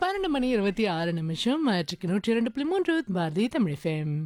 பன்னெண்டு மணி இருபத்தி ஆறு நிமிஷம் ஆற்றுக்கு நூற்றி இரண்டு புள்ளி மூன்று பாரதி தமிழ் ஃபேம்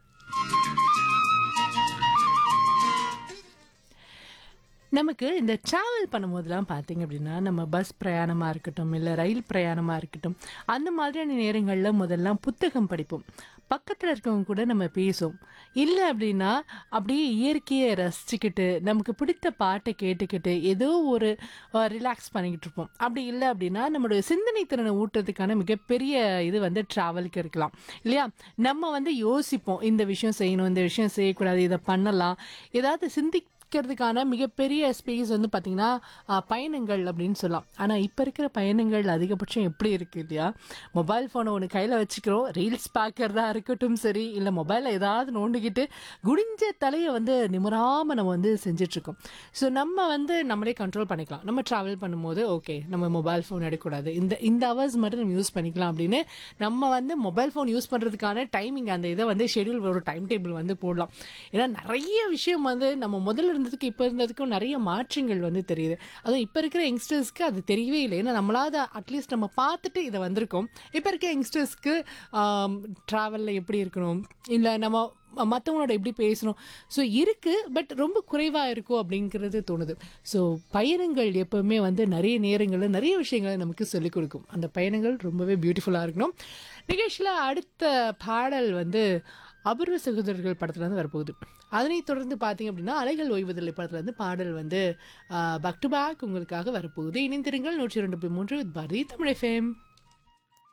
நமக்கு இந்த ட்ராவல் பண்ணும்போதெல்லாம் பார்த்தீங்க அப்படின்னா நம்ம பஸ் பிரயாணமாக இருக்கட்டும் இல்லை ரயில் பிரயாணமாக இருக்கட்டும் அந்த மாதிரியான நேரங்களில் முதல்லாம் புத்தகம் படிப்போம் பக்கத்தில் இருக்கவங்க கூட நம்ம பேசுவோம் இல்லை அப்படின்னா அப்படியே இயற்கையை ரசிச்சுக்கிட்டு நமக்கு பிடித்த பாட்டை கேட்டுக்கிட்டு ஏதோ ஒரு ரிலாக்ஸ் பண்ணிக்கிட்டு இருப்போம் அப்படி இல்லை அப்படின்னா நம்மளுடைய சிந்தனை திறனை ஊட்டுறதுக்கான மிகப்பெரிய இது வந்து ட்ராவலுக்கு இருக்கலாம் இல்லையா நம்ம வந்து யோசிப்போம் இந்த விஷயம் செய்யணும் இந்த விஷயம் செய்யக்கூடாது இதை பண்ணலாம் ஏதாவது சிந்தி இருக்கிறதுக்கான மிகப்பெரிய ஸ்பேஸ் வந்து பார்த்திங்கன்னா பயணங்கள் அப்படின்னு சொல்லலாம் ஆனால் இப்போ இருக்கிற பயணங்கள் அதிகபட்சம் எப்படி இருக்குது இல்லையா மொபைல் ஃபோனை ஒன்று கையில் வச்சுக்கிறோம் ரீல்ஸ் பார்க்கறதா இருக்கட்டும் சரி இல்லை மொபைலில் ஏதாவது நோண்டிக்கிட்டு குடிஞ்ச தலையை வந்து நிமிராமல் நம்ம வந்து செஞ்சிட்ருக்கோம் ஸோ நம்ம வந்து நம்மளே கண்ட்ரோல் பண்ணிக்கலாம் நம்ம ட்ராவல் பண்ணும்போது ஓகே நம்ம மொபைல் ஃபோன் எடுக்கக்கூடாது இந்த இந்த ஹவர்ஸ் மட்டும் நம்ம யூஸ் பண்ணிக்கலாம் அப்படின்னு நம்ம வந்து மொபைல் ஃபோன் யூஸ் பண்ணுறதுக்கான டைமிங் அந்த இதை வந்து ஷெடியூல் ஒரு டைம் டேபிள் வந்து போடலாம் ஏன்னா நிறைய விஷயம் வந்து நம்ம முதல்ல இருந்ததுக்கு இப்போ இருந்ததுக்கும் நிறைய மாற்றங்கள் வந்து தெரியுது அதுவும் இப்போ இருக்கிற யங்ஸ்டர்ஸ்க்கு அது தெரியவே இல்லை ஏன்னா நம்மளாவது அட்லீஸ்ட் நம்ம பார்த்துட்டு இதை வந்திருக்கோம் இப்போ இருக்க யங்ஸ்டர்ஸ்க்கு ட்ராவலில் எப்படி இருக்கணும் இல்லை நம்ம மற்றவங்களோட எப்படி பேசணும் ஸோ இருக்குது பட் ரொம்ப குறைவாக இருக்கும் அப்படிங்கிறது தோணுது ஸோ பயணங்கள் எப்போவுமே வந்து நிறைய நேரங்களில் நிறைய விஷயங்களை நமக்கு சொல்லிக் கொடுக்கும் அந்த பயணங்கள் ரொம்பவே பியூட்டிஃபுல்லாக இருக்கணும் நிகழ்ச்சியில் அடுத்த பாடல் வந்து அபூர்வ சகோதரர்கள் படத்துலேருந்து வரப்போகுது அதனைத் தொடர்ந்து பார்த்தீங்க அப்படின்னா அலைகள் ஓய்வதில்லை படத்துலேருந்து பாடல் வந்து பேக் டு பேக் உங்களுக்காக வரப்போகுது இணைந்திருங்கள் நூற்றி ரெண்டு புள்ளி மூன்று பாரதி தமிழ் எஃப்எம்